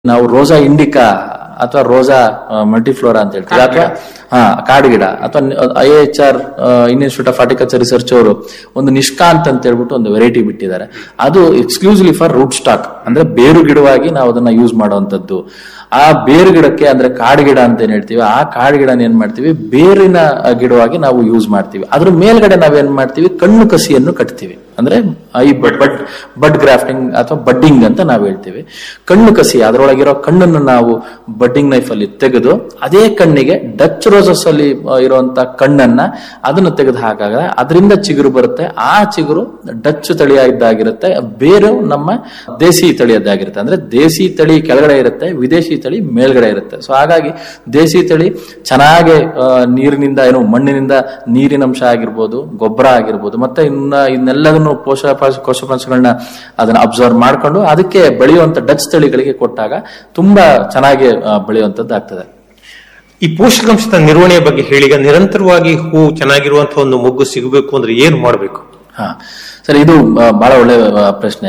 ನಾವು Rosa indica ಅಥವಾ Rosa multiflora ಅಂತ ಹೇಳ್ತೀವಿ ಅಥವಾ ಹಾ ಕಾಡುಗಿಡ ಅಥವಾ I H R institute of horticulture research ಅವರು ಒಂದು ನಿಷ್ಕಾಂತ್ ಅಂತ ಹೇಳ್ಬಿಟ್ಟು ಒಂದು ವೆರೈಟಿ ಬಿಟ್ಟಿದ್ದಾರೆ ಅದು ಎಕ್ಸ್ಕ್ಲೂಸಿವ್ಲಿ ಫಾರ್ ರೂಟ್ ಸ್ಟಾಕ್ ಅಂದ್ರೆ ಬೇರು ಗಿಡವಾಗಿ ನಾವು ಅದನ್ನ ಯೂಸ್ ಮಾಡುವಂತದ್ದು ಆ ಬೇರು ಗಿಡಕ್ಕೆ ಅಂದ್ರೆ ಕಾಡು ಗಿಡ ಅಂತ ಏನ್ ಹೇಳ್ತೀವಿ ಆ ಕಾಡು ಗಿಡನ ಏನ್ ಮಾಡ್ತೀವಿ ಬೇರಿನ ಗಿಡವಾಗಿ ನಾವು ಯೂಸ್ ಮಾಡ್ತೀವಿ ಅದ್ರ ಮೇಲ್ಗಡೆ ನಾವೇನ್ ಮಾಡ್ತೀವಿ ಕಣ್ಣು ಕಸಿಯನ್ನು ಕಟ್ತೀವಿ ಅಂದ್ರೆ ಈ ಬಡ್ ಬಡ್ ಗ್ರಾಫ್ಟಿಂಗ್ ಅಥವಾ ಬಡ್ಡಿಂಗ್ ಅಂತ ನಾವು ಹೇಳ್ತೀವಿ ಕಣ್ಣು ಕಸಿ ಅದರೊಳಗಿರೋ ಕಣ್ಣನ್ನು ನಾವು ಬಡ್ಡಿಂಗ್ ನೈಫ್ ಅಲ್ಲಿ ತೆಗೆದು ಅದೇ ಕಣ್ಣಿಗೆ ಡಚ್ ರೋಸಸ್ ಅಲ್ಲಿ ಆ, ಇರುವಂತ ಕಣ್ಣನ್ನ ಅದನ್ನು ತೆಗೆದು ಹಾಕಾಗ ಅದರಿಂದ ಚಿಗುರು ಬರುತ್ತೆ ಆ ಚಿಗುರು ಡಚ್ ತಳಿಯಾಗಿದ್ದಾಗಿರುತ್ತೆ ಬೇರು ನಮ್ಮ ದೇಸಿ ತಳಿಯದ್ದಾಗಿರುತ್ತೆ ಅಂದ್ರೆ ದೇಸಿ ತಳಿ ಕೆಳಗಡೆ ಇರುತ್ತೆ ವಿದೇಶಿ ತಳಿ ಮೇಲ್ಗಡೆ ಇರುತ್ತೆ ಸೊ ಹಾಗಾಗಿ ದೇಸಿ ತಳಿ ಚೆನ್ನಾಗಿ ಆ, ನೀರಿನಿಂದ ಏನು ಮಣ್ಣಿನಿಂದ ನೀರಿನಂಶ ಆಗಿರ್ಬೋದು ಗೊಬ್ಬರ ಆಗಿರ್ಬೋದು ಮತ್ತೆ ಇನ್ನ ಇನ್ನೆಲ್ಲದನ್ನು ಪೋಷಕ ಕೋಶಪಾಂಶಗಳನ್ನ ಅದನ್ನ ಅಬ್ಸರ್ವ್ ಮಾಡ್ಕೊಂಡು ಅದಕ್ಕೆ ಬೆಳೆಯುವಂತ ಡಚ್ ತಳಿಗಳಿಗೆ ಕೊಟ್ಟಾಗ ತುಂಬಾ ಚೆನ್ನಾಗಿ ಆ, ಬೆಳೆಯುವಂತದ್ದು ಆಗ್ತದೆ ಈ ಪೋಷಕಾಂಶದ ನಿರ್ವಹಣೆಯ ಬಗ್ಗೆ ಹೇಳಿ ಈಗ ನಿರಂತರವಾಗಿ ಹೂ ಚೆನ್ನಾಗಿರುವಂತಹ ಒಂದು ಮೊಗ್ಗು ಸಿಗಬೇಕು ಅಂದ್ರೆ ಏನು ಮಾಡಬೇಕು ಹಾ ಸರಿ ಇದು ಆ, ಬಹಳ ಒಳ್ಳೆ ಆ, ಪ್ರಶ್ನೆ